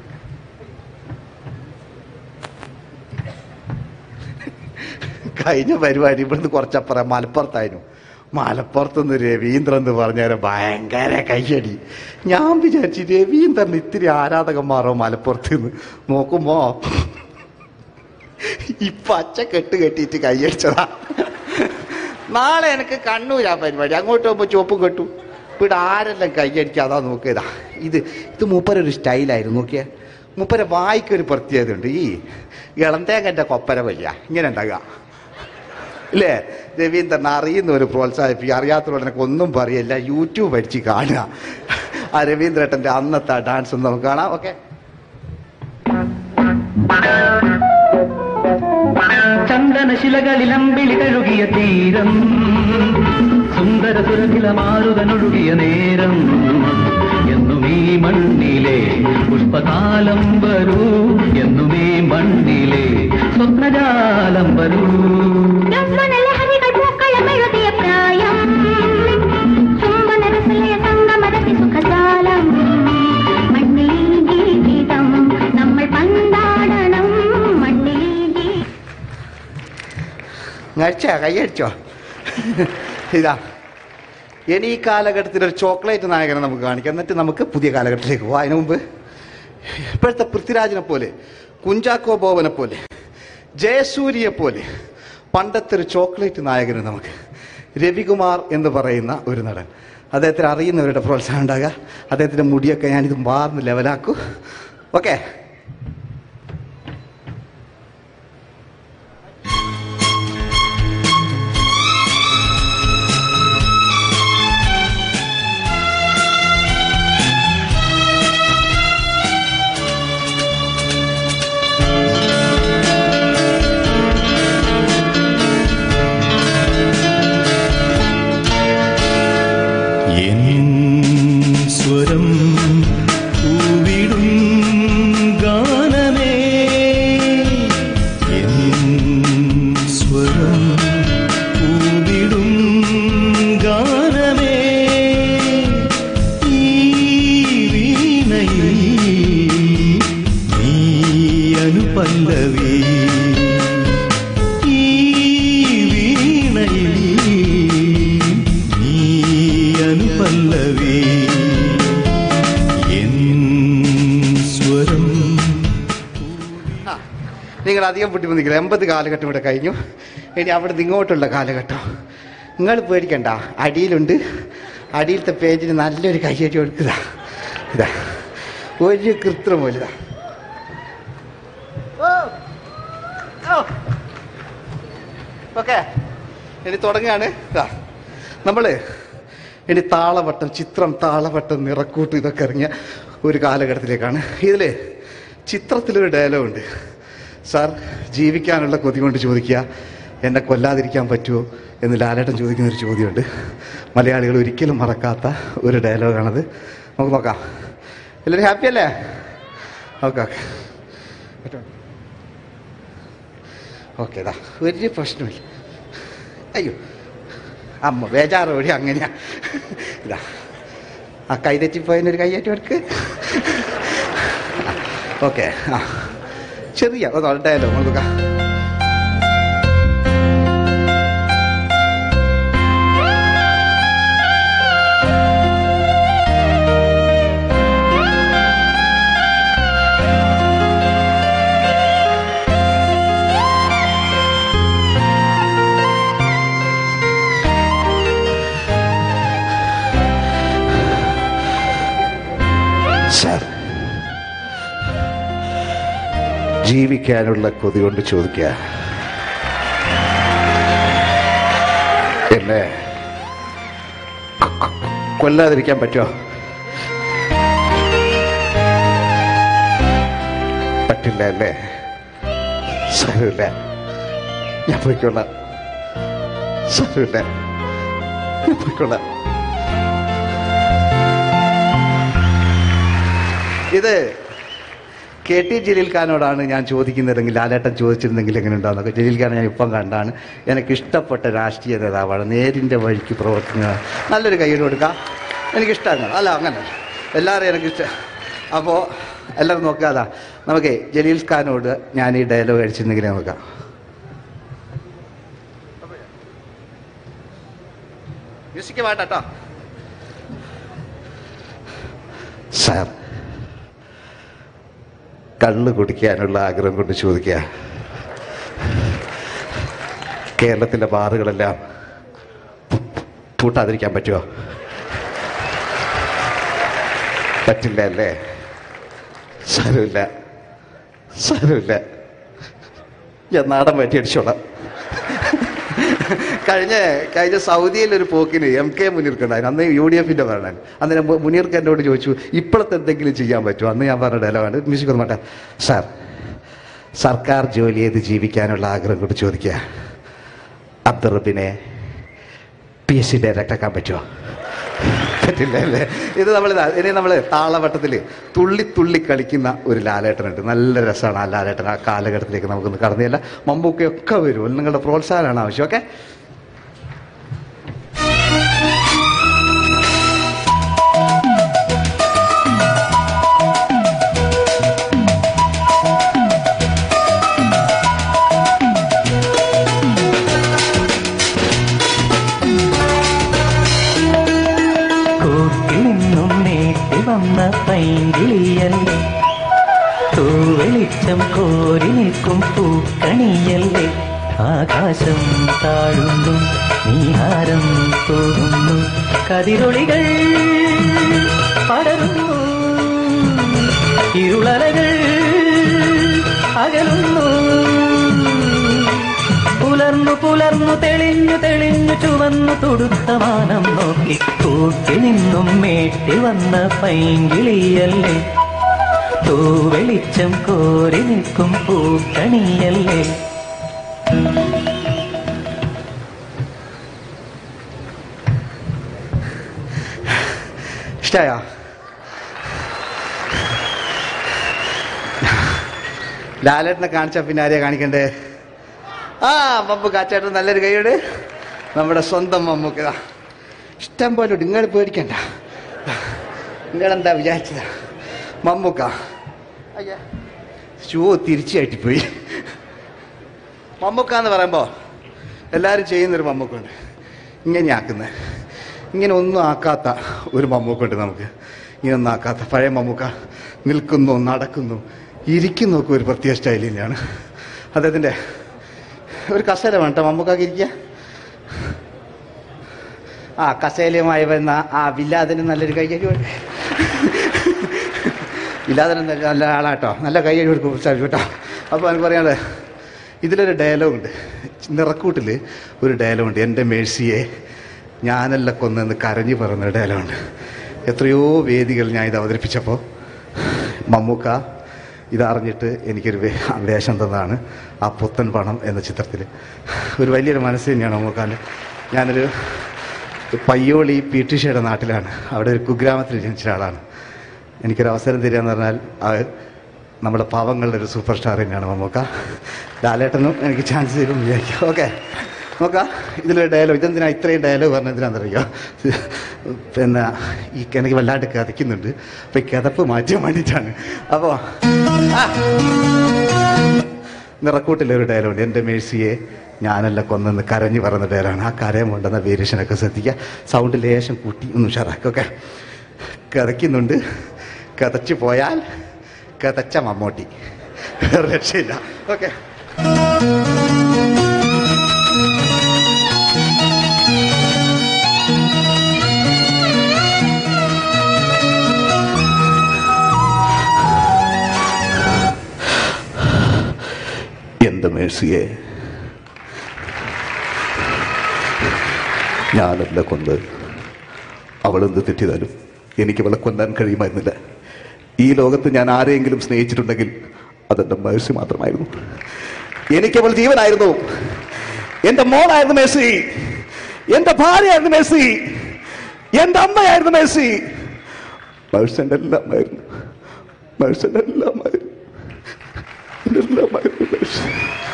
കഴിഞ്ഞ പരിപാടി ഇവിടുന്ന് കുറച്ചപ്പുറം മലപ്പുറത്തായിരുന്നു മലപ്പുറത്ത് നിന്ന് രവീന്ദ്രൻ എന്ന് പറഞ്ഞാൽ ഭയങ്കര കയ്യടി ഞാൻ വിചാരിച്ചു രവീന്ദ്രൻ ഇത്തിരി ആരാധകന്മാരോ മലപ്പുറത്ത് നിന്ന് നോക്കുമ്പോ ഈ പച്ച കെട്ട് കെട്ടിയിട്ട് കൈയടിച്ചതാ നാളെ എനിക്ക് കണ്ണൂരാ പരിപാടി അങ്ങോട്ട് പോകുമ്പോൾ ചുവപ്പും കെട്ടു ഇവിടെ ആരെല്ലാം കൈയടിക്കാതാ നോക്കിയതാ ഇത് ഇത് മൂപ്പരൊരു സ്റ്റൈലായിരുന്നു നോക്കിയേ മൂപ്പര വായിക്കൊരു പ്രത്യേകതയുണ്ട് ഈ ഇളന്തേങ്ങൻ്റെ കൊപ്പര വയ്യ ഇങ്ങനെ ഉണ്ടാകുക ഇല്ലേ രവീന്ദ്രൻ അറിയുന്നവർ പ്രോത്സാഹിപ്പിക്കുക അറിയാത്തവരനക്ക് ഒന്നും പറയില്ല യൂട്യൂബ് അടിച്ച് കാണുക ആ രവീന്ദ്രേട്ടൻ്റെ അന്നത്തെ ഡാൻസ് ഒന്ന് നമുക്ക് കാണാം ഓക്കെ ചന്ദനശിലകളിലമ്പിളി കഴുകിയ തീരം സുന്ദര സുരഭില മാറുതനൊഴുകിയ നേരം എന്നും ഈ മണ്ണിലെ പുഷ്പകാലം വരൂ എന്നും ഈ മണ്ണിലെ സ്വപ്നജാലം വരൂ യൗവനലഹരികൾ പൂക്കളമെഴുതിയ പ്രായം ചുംബനരസലയ സംഗമരതി സുഖജാലം മണ്ണിൽ ജീവിതം നമ്മൾ പന്താടണം മണ്ണിൽ ജീവിതം കഴിച്ച കൈയടിച്ചോ ഇതാ ഇനി ഈ കാലഘട്ടത്തിൽ ഒരു ചോക്ലേറ്റ് നായകനെ നമുക്ക് കാണിക്കാം എന്നിട്ട് നമുക്ക് പുതിയ കാലഘട്ടത്തിലേക്ക് പോകാം അതിനു മുമ്പ് ഇപ്പോഴത്തെ പൃഥ്വിരാജിനെ പോലെ കുഞ്ചാക്കോ ബോബനെ പോലെ ജയസൂര്യയെ പോലെ പണ്ടത്തെ ഒരു ചോക്ലേറ്റ് നായകന് നമുക്ക് രവികുമാർ എന്ന് പറയുന്ന ഒരു നടൻ അദ്ദേഹത്തിന് അറിയുന്നവരുടെ പ്രോത്സാഹനം ഉണ്ടാകുക അദ്ദേഹത്തിൻ്റെ മുടിയൊക്കെ ഞാനിത് മാർന്ന് ലെവലാക്കൂ ഓക്കെ എൻ സ്വരം പൂവിടും നിങ്ങൾ അധികം പൊട്ടിപ്പൊന്നിക്കില്ല എൺപത് കാലഘട്ടം ഇവിടെ കഴിഞ്ഞു ഇനി അവിടെ നിന്ന് ഇങ്ങോട്ടുള്ള കാലഘട്ടം നിങ്ങൾ പേടിക്കണ്ട അടിയിലുണ്ട് അടിയിലത്തെ പേജിന് നല്ലൊരു കയ്യടി കൊടുക്കുക ഇതാ ഒരു കൃത്രിമല്ല ഇതാ ഓക്കെ ഇനി തുടങ്ങുകയാണ് ഇതാ നമ്മള് ഇനി താളവട്ടം ചിത്രം താളവട്ടം നിറക്കൂട്ട് ഇതൊക്കെ ഇറങ്ങിയ ഒരു കാലഘട്ടത്തിലേക്കാണ് ഇതില് ചിത്രത്തിലൊരു ഡയലോഗ് ഉണ്ട് സാർ ജീവിക്കാനുള്ള കൊതി കൊണ്ട് ചോദിക്കുക എന്നെ കൊല്ലാതിരിക്കാൻ പറ്റുമോ എന്ന് ലാലേട്ടൻ ചോദിക്കുന്ന ഒരു ചോദ്യമുണ്ട് മലയാളികൾ ഒരിക്കലും മറക്കാത്ത ഒരു ഡയലോഗാണത് നമുക്ക് നോക്കാം എല്ലാവരും ഹാപ്പി അല്ലേ ഓക്കെ ഓക്കെ ഓക്കെ ഇതാ ഒരു പ്രശ്നമില്ല അയ്യോ അമ്മ ബേജാറോടി അങ്ങനെയാ ഇതാ ആ കൈ തെറ്റിപ്പോയതിനൊരു കൈയേറ്റം എടുക്ക് ഓക്കെ ആ ചെറിയ ഒന്ന് ഡയലോഗ് നോക്കാം സാർ ജീവിക്കാനുള്ള കൊതി കൊണ്ട് ചോദിക്കുക എന്നെ കൊ- കൊ- കൊല്ലാതിരിക്കാൻ പറ്റുമോ പറ്റില്ല അല്ലേ സാരമില്ല ഞാൻ പോയിക്കൊള്ളാം സാരമില്ല ഞാൻ പോയിക്കൊള്ളാം ഇത് കെ ടി ജലീൽ ഖാനോടാണ് ഞാൻ ചോദിക്കുന്നതെങ്കിൽ ലാലേട്ടൻ ചോദിച്ചിരുന്നെങ്കിൽ എങ്ങനെ ഉണ്ടാകുന്നൊക്കെ ജലീൽ ഖാൻ ഞാൻ ഇപ്പം കണ്ടാണ് എനിക്ക് ഇഷ്ടപ്പെട്ട രാഷ്ട്രീയ നേതാവാണ് നേരിൻ്റെ വഴിക്ക് പ്രവർത്തിക്കുന്ന നല്ലൊരു കൈയ്യടി കൊടുക്കാം എനിക്കിഷ്ടമാണ് അല്ല അങ്ങനെ എല്ലാവരും എനിക്കിഷ്ടം അപ്പോൾ എല്ലാവരും നോക്കാതാ നമുക്ക് ജലീൽ ഖാനോട് ഞാൻ ഈ ഡയലോഗ് അടിച്ചിരുന്നെങ്കിൽ നോക്കാം മ്യൂസിക് വേട്ടോ സാർ കള്ള് കുടിക്കാനുള്ള ആഗ്രഹം കൊണ്ട് ചോദിക്കുക കേരളത്തിലെ ബാറുകളെല്ലാം പൂ- പൂട്ടാതിരിക്കാൻ പറ്റുമോ പറ്റില്ല അല്ലേ സാരമില്ല സാരമില്ല ഞാൻ നാടൻ പറ്റി അടിച്ചോളാം കഴിഞ്ഞ കഴിഞ്ഞ സൗദിയിൽ ഒരു പോക്കിന് എം കെ മുനീർക്കുണ്ടായിരുന്നു അന്ന് യു ഡി എഫിന്റെ ഭരണൻ അന്ന് ഞാൻ മുനീർക്ക് എന്നോട് ചോദിച്ചു ഇപ്പോഴത്തെ എന്തെങ്കിലും ചെയ്യാൻ പറ്റുമോ അന്ന് ഞാൻ പറഞ്ഞ ഡയലോഗാണ് മ്യൂസിക് ഒന്നും വേണ്ട സാർ സർക്കാർ ജോലി ചെയ്ത് ജീവിക്കാനുള്ള ആഗ്രഹം കൊണ്ട് ചോദിക്കുക അബ്ദുറബിനെ പി എസ് സി ഡയറക്റ്റ് ആക്കാൻ പറ്റുമോ പറ്റില്ല അല്ലേ ഇത് നമ്മൾ ഇനി നമ്മൾ താളവട്ടത്തിൽ തുള്ളി തുള്ളി കളിക്കുന്ന ഒരു ലാലേട്ടനുണ്ട് നല്ല രസമാണ് ആ ലാലേട്ടൻ ആ കാലഘട്ടത്തിലേക്ക് നമുക്കൊന്ന് കടന്നില്ല മമ്പൂക്കയൊക്കെ വരും നിങ്ങളുടെ പ്രോത്സാഹനമാണ് ആവശ്യം ഓക്കെ കൂട്ടിൽ നിന്നും നേട്ടി വന്ന പൈങ്കിളിയല്ലേ തൂവെളിച്ചം കോരി നിൽക്കും പൂക്കണിയല്ലേ ആകാശം താഴുന്നു നീഹാരം തോന്നുന്നു കതിരൊളികൾ പടരുന്നു ഇരുളലകൾ അകലുന്നു പുലർന്നു പുലർന്നു തെളിഞ്ഞു തെളിഞ്ഞു ചുവന്നു തൊടുത്ത മാനം നോക്കി കൂട്ടി നിന്നും മേട്ടി വന്ന പൈങ്കിളിയല്ലേ തൂവെളിച്ചം കോരി നിൽക്കും പൂക്കണിയല്ലേ ഇഷ്ടമായോ ലാലേട്ടനെ കാണിച്ചാ പിന്നെ ആരെയാ കാണിക്കണ്ടേ ആ മമ്മൂക്ക ആ ചേട്ടൻ നല്ലൊരു കൈയോട് നമ്മുടെ സ്വന്തം മമ്മൂക്ക ഇതാ. ഇഷ്ടം പോലെ ഉണ്ട് നിങ്ങൾ പേടിക്കണ്ട നിങ്ങളെന്താ വിചാരിച്ചതാ മമ്മൂക്ക അയ്യ ഷൂ തിരിച്ചു കയറ്റിപ്പോയി മമ്മൂക്ക എന്ന് പറയുമ്പോ എല്ലാവരും ചെയ്യുന്നൊരു മമ്മൂക്കുണ്ട് ഇങ്ങനെ ആക്കുന്നത് ഇങ്ങനെ ഒന്നും ആക്കാത്ത ഒരു മമ്മൂക്കുണ്ട് നമുക്ക് ഇങ്ങനെ ഒന്നും ആക്കാത്ത പഴയ മമ്മൂക്ക നിൽക്കുന്നു നടക്കുന്നു ഇരിക്കുന്നൊക്കെ ഒരു പ്രത്യേക സ്റ്റൈലിൽ തന്നെയാണ് അദ്ദേഹത്തിൻ്റെ ഒരു കസേര വേണം കേട്ടോ മമ്മൂക്കാക്ക് ഇരിക്കുക ആ കസേലയുമായി വന്ന ആ വില്ലാതിന് നല്ലൊരു കൈകരി കൊടുക്കും വില്ലാതിന് നല്ല നല്ല ആളാട്ടോ നല്ല കൈകരി കൊടുക്കും സാർ കേട്ടോ അപ്പോൾ എനിക്ക് പറയാനുള്ളത് ഇതിലൊരു ഡയലോഗ് ഉണ്ട് നിറക്കൂട്ടിൽ ഒരു ഡയലോഗ് ഉണ്ട് എൻ്റെ മേഴ്സിയെ ഞാനല്ല കൊന്നെന്ന് കരഞ്ഞു പറയുന്ന ഡയലോഗ് ഉണ്ട് എത്രയോ വേദികൾ ഞാൻ ഇത് അവതരിപ്പിച്ചപ്പോൾ മമ്മൂക്ക ഇതറിഞ്ഞിട്ട് എനിക്കൊരു വേ- വേഷം തന്നതാണ് ആ പുത്തൻ പണം എന്ന ചിത്രത്തിൽ ഒരു വലിയൊരു മനസ്സ് തന്നെയാണ് മമ്മൂക്കാൻ്റെ ഞാനൊരു പയ്യോളി പി ടി ഷയുടെ നാട്ടിലാണ് അവിടെ ഒരു കുഗ്രാമത്തിൽ ജനിച്ച ആളാണ് എനിക്കൊരു അവസരം തരിക എന്ന് പറഞ്ഞാൽ അത് നമ്മുടെ പാവങ്ങളുടെ ഒരു സൂപ്പർ സ്റ്റാർ തന്നെയാണ് മമ്മൂക്ക ലാലേട്ടനും എനിക്ക് ചാൻസ് തരും എന്ന് വിചാരിക്കും ഓക്കെ നോക്കാം ഇതിലൊരു ഡയലോഗ് ഇതെന്തിനാ ഇത്രയും ഡയലോഗ് പറഞ്ഞ എന്തിനാണെന്നറിയോ പിന്നെ ഈ എനിക്ക് വല്ലാണ്ട് കഥയ്ക്കുന്നുണ്ട് അപ്പം ഈ കിതപ്പ് മാറ്റാൻ വേണ്ടിയിട്ടാണ് അപ്പോൾ നിറക്കൂട്ടിലൊരു ഡയലോഗ് എൻ്റെ മേഴ്സിയെ ഞാനല്ല കൊന്നെന്ന് കരഞ്ഞു പറയുന്ന ഡയലാണ് ആ കരയം കൊണ്ടുവന്ന വേരിയേഷനൊക്കെ ശ്രദ്ധിക്കുക സൗണ്ട് ലേശം കൂട്ടി ഒന്ന് ഉഷാറാക്കി ഓക്കെ കഥയ്ക്കുന്നുണ്ട് കഥച്ചു പോയാൽ കഥച്ച മമ്മൂട്ടി വേറെ രക്ഷയില്ല ഓക്കെ എൻ്റെ മേഴ്സിയെ ഞാനല്ല കൊന്ന് അവളെന്ത് തെറ്റിതാലും എനിക്ക് അവളെ കൊല്ലാൻ കഴിയുമായിരുന്നില്ല ഈ ലോകത്ത് ഞാൻ ആരെയെങ്കിലും സ്നേഹിച്ചിട്ടുണ്ടെങ്കിൽ അതെന്റെ മേഴ്സി മാത്രമായിരുന്നു എനിക്ക് അവൾ ജീവനായിരുന്നു എന്റെ മോളായിരുന്നു മേഴ്സി എന്റെ ഭാര്യയായിരുന്നു മേഴ്സി എന്റെ അമ്മയായിരുന്നു മേഴ്സി മേഴ്സന്റെ എല്ലാമായിരുന്നു മേഴ്സന്റെ എല്ലാമായിരുന്നു എൻ്റെ എല്ലാമായിരുന്നു മേഴ്സി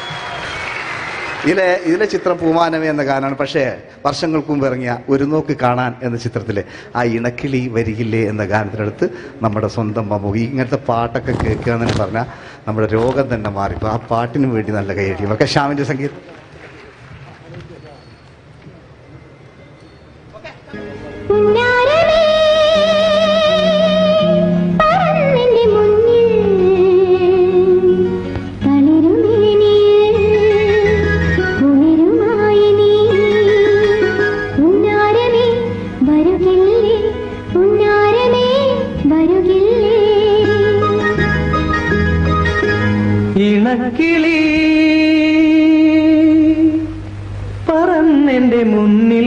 ഇതിലെ ഇതിലെ ചിത്രം പൂമാനമേ എന്ന ഗാനമാണ് പക്ഷേ വർഷങ്ങൾക്ക് മുമ്പ് ഇറങ്ങിയ ഒരു നോക്ക് കാണാൻ എന്ന ചിത്രത്തിലെ ആ ഇണക്കിളി വരികില്ലേ എന്ന ഗാനത്തിനടുത്ത് നമ്മുടെ സ്വന്തം മമ്മൂക്കി ഇങ്ങനത്തെ പാട്ടൊക്കെ കേൾക്കുക എന്ന് പറഞ്ഞാൽ നമ്മുടെ രോഗം തന്നെ മാറി ഇപ്പൊ ആ പാട്ടിന് വേണ്ടി നല്ല കൈയടിക്കും ഒക്കെ ഷ്യാമിന്റെ സംഗീതം ഉന്നാരമേ പറന്നെന്റെ മുന്നിൽ തളിരുമേനിയിൽ കുളിരുമായി നീ ഉന്നാരമേ വരുകില്ലേ ഉന്നാരമേ വരുകില്ലേ ഇണക്കിളി പറന്നെന്റെ മുന്നിൽ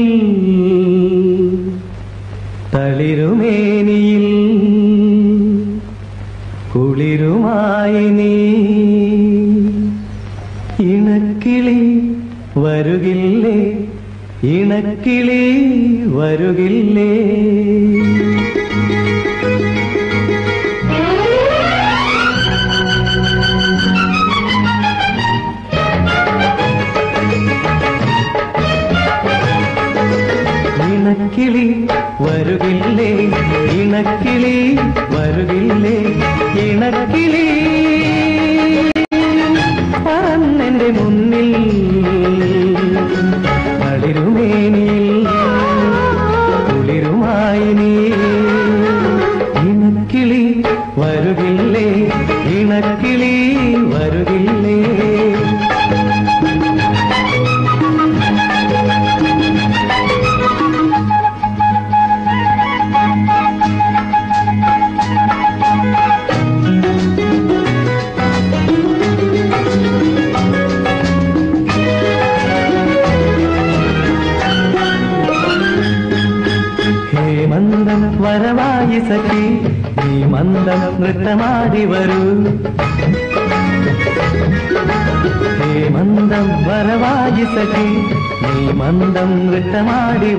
തളിരുമേനിയിൽ കുളിരുമായി നീ ഇണക്കിളി വരുകില്ലേ ഇണക്കിളി വരുകില്ലേ ഇണക്കിളി വരുകില്ലേ ഇണക്കിളി വരുകില്ലേ ഇണക്കിളി പറന്നെന്റെ മുന്നിൽ തളിരുമേനിയിൽ കുളിരുമായി നീ ഇണക്കിളി വരുകില്ലേ ഇണക്കിളി വരുകില്ലേ ഹേമന്തം വരവായി സഖി നീ മന്ദം നൃത്തമാടി വരൂ ഹേമന്തം വരവായി സഖി നീ മന്ദം നൃത്തമാടി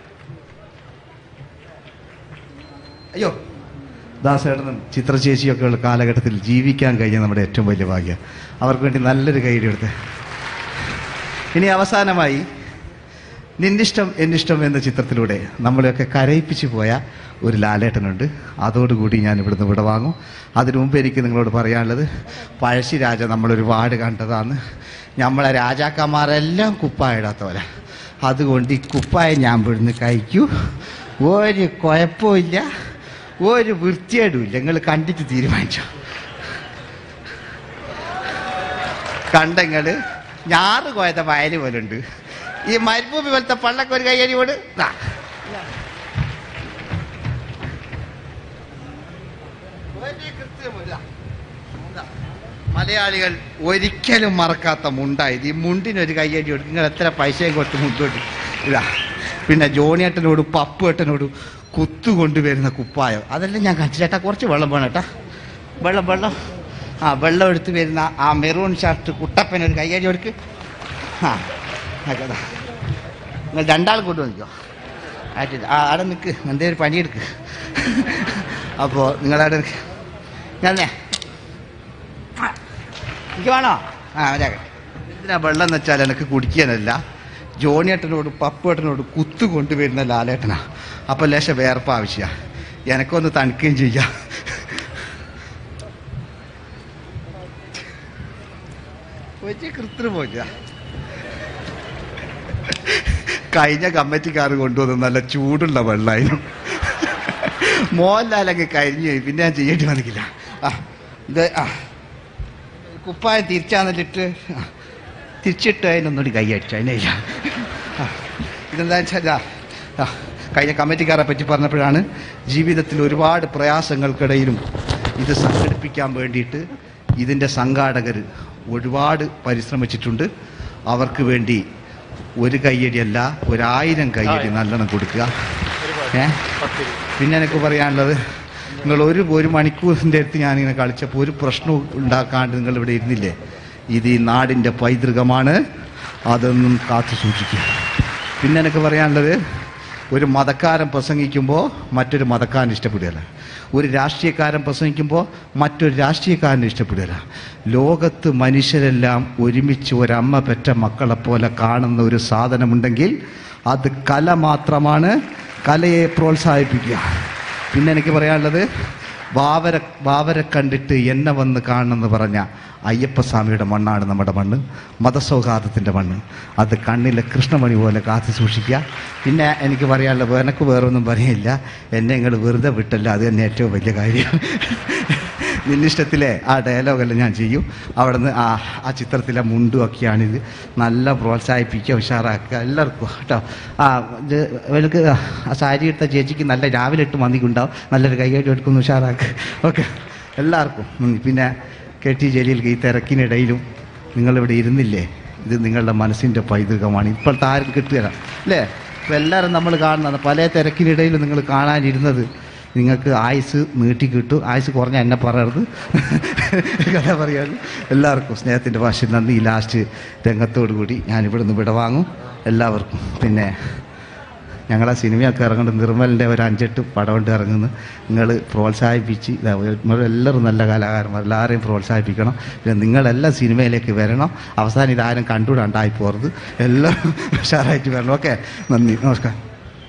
അയ്യോ ദാസേട്ടനും ചിത്രചേച്ചിയൊക്കെ ഉള്ള കാലഘട്ടത്തിൽ ജീവിക്കാൻ കഴിഞ്ഞ നമ്മുടെ ഏറ്റവും വലിയ ഭാഗ്യം അവർക്ക് വേണ്ടി നല്ലൊരു കൈയ്യടി എടുത്ത് ഇനി അവസാനമായി നിന്നിഷ്ടം എന്നിഷ്ടം എന്ന ചിത്രത്തിലൂടെ നമ്മളെയൊക്കെ കരയിപ്പിച്ചു പോയ ഒരു ലാലേട്ടനുണ്ട് അതോടുകൂടി ഞാൻ ഇവിടുന്ന് വിട വാങ്ങും അതിനു മുമ്പ് എനിക്ക് നിങ്ങളോട് പറയാനുള്ളത് പഴശ്ശിരാജ നമ്മളൊരുപാട് കണ്ടതാണ് നമ്മളെ രാജാക്കന്മാരെല്ലാം കുപ്പായ ഇടാത്തവരാ അതുകൊണ്ട് ഈ കുപ്പായ ഞാൻ ഇവിടുന്ന് കഴിക്കൂ ഒരു കുഴപ്പമില്ല ഒരു വൃത്തിയേടുമില്ല നിങ്ങൾ കണ്ടിട്ട് തീരുമാനിച്ചോ കണ്ടങ്ങള് ഞാറ് കോയത്തെ വയല് പോലെ ഉണ്ട് ഈ മരുഭൂമി പോലത്തെ പള്ളക്ക് ഒരു കയ്യടിയോട് ദാ. ഒരു കൃത്യമില്ല. ദാ. മലയാളികൾ ഒരിക്കലും മറക്കാത്ത മുണ്ടായത് ഈ മുണ്ടിനൊരു കയ്യടി കൊടുക്കും നിങ്ങൾ എത്ര പൈസയും കൊടുത്ത് മുണ്ടോട്ട് ഇതാ പിന്നെ ജോണിയേട്ടനോട് പപ്പുവേട്ടനോട് കുത്തു കൊണ്ടുവരുന്ന കുപ്പായം അതെല്ലാം ഞാൻ കാണിച്ചു ചേട്ടാ കുറച്ച് വെള്ളം വേണം കേട്ടാ വെള്ളം വെള്ളം ആ വെള്ളം എടുത്ത് വരുന്ന ആ മെറൂൺ ഷർട്ട് കുട്ടപ്പനൊരു കയ്യടി കൊടുക്ക് ആ ആയിക്കോട്ടെ നിങ്ങൾ രണ്ടാൾ കൊണ്ടുവന്നിക്കോ ആയിട്ട് ആ അവിടെ നിൽക്ക് എന്തേലും പണിയെടുക്ക് അപ്പോൾ നിങ്ങളവിടെ നിൽക്ക് ഞാനേ എനിക്ക് വേണോ ആ മതിയാകട്ടെ എന്തിനാ വെള്ളം എന്ന് വെച്ചാൽ എനിക്ക് കുടിക്കാനല്ല ജോണിയേട്ടനോട് പപ്പേട്ടനോട് കുത്തു കൊണ്ടുവരുന്ന ലാലേട്ടനാ അപ്പം ലേശം വേർപ്പ് ആവശ്യമാണ് എനക്കൊന്ന് തണുക്കുകയും ചെയ്യാം ഒരു കൃത്രിമില്ല കഴിഞ്ഞ കമ്മിറ്റിക്കാർ കൊണ്ടുവന്ന് നല്ല ചൂടുള്ള വെള്ളമായിരുന്നു മോഹൻലാലൊക്കെ കഴിഞ്ഞു പോയി. പിന്നെ ഞാൻ ചെയ്യേണ്ടി വന്നിക്കില്ല ആ ഇത് ആ കുപ്പായം തിരിച്ചാന്നിട്ട് തിരിച്ചിട്ട് അതിനൊന്നുകൂടി കൈ അടിച്ചു അതിനില്ല ഇതെന്താ വെച്ചാൽ കഴിഞ്ഞ കമ്മിറ്റിക്കാരെ പറ്റി പറഞ്ഞപ്പോഴാണ് ജീവിതത്തിൽ ഒരുപാട് പ്രയാസങ്ങൾക്കിടയിലും ഇത് സംഘടിപ്പിക്കാൻ വേണ്ടിയിട്ട് ഇതിൻ്റെ സംഘാടകർ ഒരുപാട് പരിശ്രമിച്ചിട്ടുണ്ട് അവർക്ക് വേണ്ടി ഒരു കയ്യടിയല്ല ഒരായിരം കയ്യടി നല്ലോണം കൊടുക്കുക ഏ പിന്നെ എനിക്ക് പറയാനുള്ളത് നിങ്ങൾ ഒരു ഒരു മണിക്കൂറിൻ്റെ അടുത്ത് ഞാനിങ്ങനെ കളിച്ചപ്പോൾ ഒരു പ്രശ്നവും ഉണ്ടാക്കാണ്ട് നിങ്ങൾ ഇവിടെ ഇരുന്നില്ലേ ഇത് ഈ നാടിൻ്റെ പൈതൃകമാണ് അതൊന്നും കാത്തു സൂക്ഷിക്കുക പിന്നെ എനിക്ക് പറയാനുള്ളത് ഒരു മതക്കാരൻ പ്രസംഗിക്കുമ്പോൾ മറ്റൊരു മതക്കാരൻ ഇഷ്ടപ്പെടുകയല്ല ഒരു രാഷ്ട്രീയക്കാരൻ പ്രസംഗിക്കുമ്പോൾ മറ്റൊരു രാഷ്ട്രീയക്കാരനെ ഇഷ്ടപ്പെടുകയില്ല ലോകത്ത് മനുഷ്യരെല്ലാം ഒരുമിച്ച് ഒരമ്മ പെറ്റ മക്കളെപ്പോലെ കാണുന്ന ഒരു സാധനമുണ്ടെങ്കിൽ അത് കല മാത്രമാണ് കലയെ പ്രോത്സാഹിപ്പിക്കുക പിന്നെ എനിക്ക് പറയാനുള്ളത് ബാവര ബാവരെ കണ്ടിട്ട് എന്നെ വന്ന് കാണണമെന്ന് പറഞ്ഞ അയ്യപ്പസ്വാമിയുടെ മണ്ണാണ് നമ്മുടെ മണ്ണ് മതസൗഹാർദ്ദത്തിൻ്റെ മണ്ണ് അത് കണ്ണിലെ കൃഷ്ണമണി പോലെ കാത്തു സൂക്ഷിക്കുക പിന്നെ എനിക്ക് പറയാനുള്ളത് എനക്ക് വേറൊന്നും പറയില്ല എന്നെ നിങ്ങൾ വെറുതെ വിട്ടല്ല അത് തന്നെ ഏറ്റവും വലിയ കാര്യം നിന്നിഷ്ടത്തിലെ ആ ഡയലോഗെല്ലാം ഞാൻ ചെയ്യും അവിടെ നിന്ന് ആ ആ ചിത്രത്തിലെ മുണ്ടും ഒക്കെയാണിത് നല്ല പ്രോത്സാഹിപ്പിക്കുക ഉഷാറാക്കുക എല്ലാവർക്കും കേട്ടോ ആ ഇത് ഇവർക്ക് ആ സാരി എടുത്ത ചേച്ചിക്ക് നല്ല രാവിലെ ഇട്ട് മന്തിക്കുണ്ടാവും നല്ലൊരു കൈകാട്ടി എടുക്കുന്നു ഉഷാറാക്കുക ഓക്കെ എല്ലാവർക്കും ഉം, പിന്നെ കെ ടി ജലീൽ ഈ തിരക്കിനിടയിലും നിങ്ങളിവിടെ ഇരുന്നില്ലേ ഇത് നിങ്ങളുടെ മനസ്സിൻ്റെ പൈതൃകമാണ് ഇപ്പോഴത്തെ ആരും കിട്ടുകയില്ല അല്ലേ ഇപ്പം എല്ലാവരും നമ്മൾ കാണുന്നതാണ് പല തിരക്കിനിടയിലും നിങ്ങൾ കാണാനിരുന്നത് നിങ്ങൾക്ക് ആയുസ് നീട്ടി കിട്ടും ആയുസ് കുറഞ്ഞ എന്നെ പറയരുത് കഥ പറയാൻ എല്ലാവർക്കും സ്നേഹത്തിൻ്റെ ഭാഷ നന്ദി ലാസ്റ്റ് രംഗത്തോടു കൂടി ഞാൻ ഇവിടുന്ന് വിടവാങ്ങും എല്ലാവർക്കും പിന്നെ ഞങ്ങളെ സിനിമയൊക്കെ ഇറങ്ങുന്നുണ്ട് നിർമ്മലിൻ്റെ ഒരു അഞ്ചെട്ട് പടമുണ്ട് ഇറങ്ങുന്നു നിങ്ങൾ പ്രോത്സാഹിപ്പിച്ച് ഇതാ, എല്ലാവരും നല്ല കലാകാരന്മാർ എല്ലാവരെയും പ്രോത്സാഹിപ്പിക്കണം പിന്നെ നിങ്ങളെല്ലാം സിനിമയിലേക്ക് വരണം അവസാനം ഇതാരും കണ്ടുകൂടാണ്ടായി പോകരുത് എല്ലാം ഉഷാറായിട്ട് വരണം ഓക്കെ നന്ദി നമസ്കാരം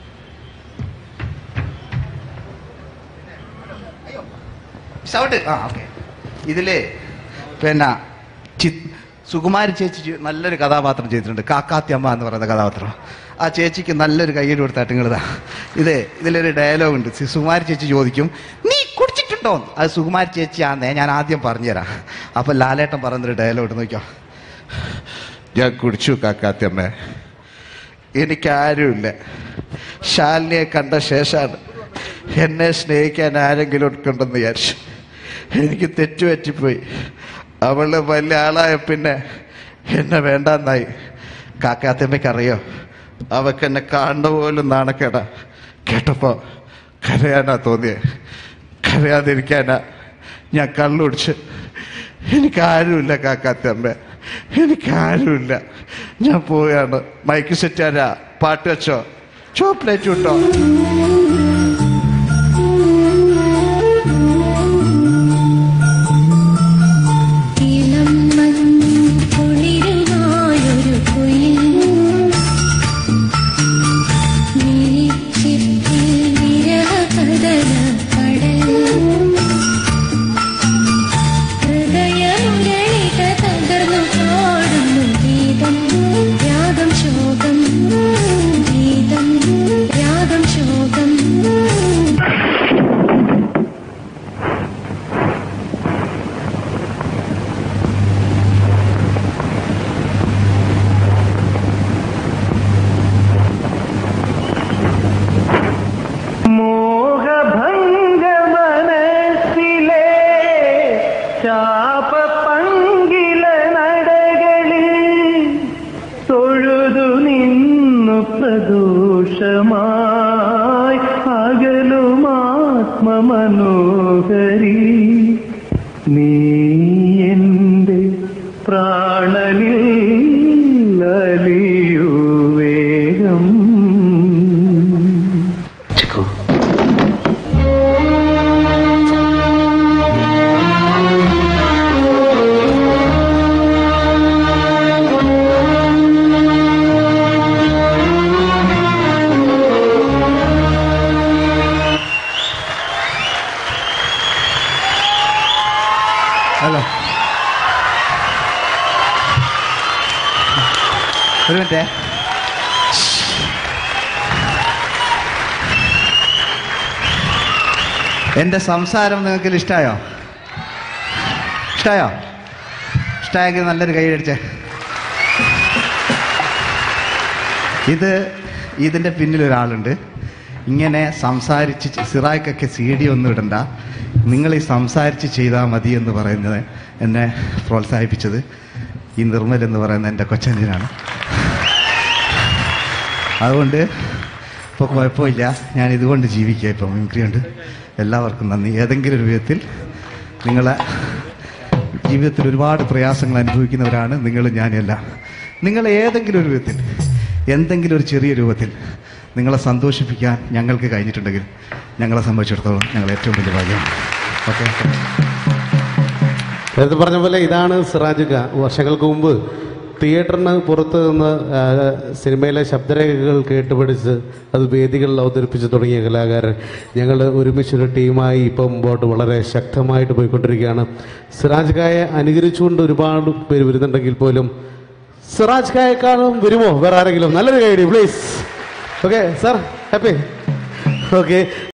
സൗണ്ട് ആ ഓക്കെ ഇതിൽ പിന്നെ ചി സുകുമാരി ചേച്ചി ചെ- നല്ലൊരു കഥാപാത്രം ചെയ്തിട്ടുണ്ട് കാക്കാത്തിയമ്മ എന്ന് പറയുന്ന കഥാപാത്രം ആ ചേച്ചിക്ക് നല്ലൊരു കയ്യടി കൊടുത്തായിട്ട് നിങ്ങളിതാ ഇത് ഇതിലൊരു ഡയലോഗ് ഉണ്ട് സി- സുകുമാരി ചേച്ചി ചോദിക്കും നീ കുടിച്ചിട്ടുണ്ടോ അത് സുകുമാരി ചേച്ചിയാന്നേ ഞാൻ ആദ്യം പറഞ്ഞുതരാം അപ്പം ലാലേട്ടൻ പറയുന്നൊരു ഡയലോഗ് ഉണ്ട് നോക്കിയോ ഞാൻ കുടിച്ചു കാക്കാത്തിയമ്മ എനിക്കാരുമില്ല ശാലിനിയെ കണ്ട ശേഷമാണ് എന്നെ സ്നേഹിക്കാൻ ആരെങ്കിലും ഉണ്ടെന്ന് വിചാരിച്ചു എനിക്ക് തെറ്റുപറ്റിപ്പോയി അവള് വലിയ ആളായ പിന്നെ എന്നെ വേണ്ടെന്നായി കാക്കാത്തമ്മയ്ക്കറിയോ അവക്ക് എന്നെ കാണുന്ന പോലും നാണക്കേടാ കേട്ടപ്പോ കരയാനാ തോന്നിയേ കരയാതിരിക്കാനാ ഞാൻ കള്ളുടിച്ച് എനിക്കാരുമില്ല കാക്കാത്തമ്മ എനിക്കാരുമില്ല ഞാൻ പോവുകയാണ് മൈക്ക് സെറ്റാരാ പാട്ട് വെച്ചോ ചോക്ലേറ്റ് ഉണ്ടോ ഇളം കുളിരുമായൊരു കുയിൽ നീച്ചിപ്പിൽ വിരഹകഥന കടൽ ഹൃദയമുരളിക തകർന്നു പാടുന്നു ഗീതം രാഗം ശോകം ഗീതം രാഗം ശോകം പ്രദോഷമായി അകലുമാത്മമനോഹരി നീ എന്റെ പ്രാണനിൽ അലിയൂ വേഗം ഹലോ ഒരു മിനിറ്റേ എൻ്റെ സംസാരം നിങ്ങൾക്ക് ഇഷ്ടമായോ ഇഷ്ടമായോ ഇഷ്ടമായെങ്കിൽ നല്ലൊരു കൈ അടിച്ചേ ഇത് ഇതിൻ്റെ പിന്നിൽ ഒരാളുണ്ട് ഇങ്ങനെ സംസാരിച്ച് സിറായ്ക്കൊക്കെ സി ഡി ഒന്നും ഇടണ്ട നിങ്ങൾ ഈ സംസാരിച്ച് ചെയ്താൽ മതി എന്ന് പറയുന്നത് എന്നെ പ്രോത്സാഹിപ്പിച്ചത് ഈ നിർമ്മൽ എന്ന് പറയുന്ന എൻ്റെ കൊച്ചഞ്ചനാണ് അതുകൊണ്ട് ഇപ്പോൾ കുഴപ്പമില്ല ഞാൻ ഇതുകൊണ്ട് ജീവിക്കുക ഇപ്പോൾ മിമിക്രി കൊണ്ട് എല്ലാവർക്കും നന്ദി ഏതെങ്കിലും ഒരു വിധത്തിൽ നിങ്ങളെ ജീവിതത്തിൽ ഒരുപാട് പ്രയാസങ്ങൾ അനുഭവിക്കുന്നവരാണ് നിങ്ങൾ ഞാനെല്ലാം നിങ്ങൾ ഏതെങ്കിലും ഒരു വിധത്തിൽ എന്തെങ്കിലും ഒരു ചെറിയ രൂപത്തിൽ നിങ്ങളെ സന്തോഷിപ്പിക്കാൻ ഞങ്ങൾക്ക് കഴിഞ്ഞിട്ടുണ്ടെങ്കിൽ ഞങ്ങളെ സംബന്ധിച്ചിടത്തോളം ഞങ്ങൾ ഏറ്റവും വലിയ ഭാഗ്യമാണ് ഓക്കെ നേരത്തെ പറഞ്ഞ പോലെ ഇതാണ് സിറാജുക വർഷങ്ങൾക്ക് മുമ്പ് തിയേറ്ററിന് പുറത്ത് നിന്ന് ആ, സിനിമയിലെ ശബ്ദരേഖകൾ കേട്ടുപഠിച്ച് അത് വേദികളിൽ അവതരിപ്പിച്ച് തുടങ്ങിയ കലാകാരൻ ഞങ്ങൾ ഒരുമിച്ചൊരു ടീമായി ഇപ്പം മുമ്പോട്ട് വളരെ ശക്തമായിട്ട് പോയിക്കൊണ്ടിരിക്കുകയാണ് സിറാജ് ഖായെ അനുകരിച്ചുകൊണ്ട് ഒരുപാട് പേര് വരുന്നുണ്ടെങ്കിൽ പോലും സിറാജ് ഖായെക്കാളും വരുമോ വേറെ ആരെങ്കിലും നല്ലൊരു കൈഡി please okay sir happy okay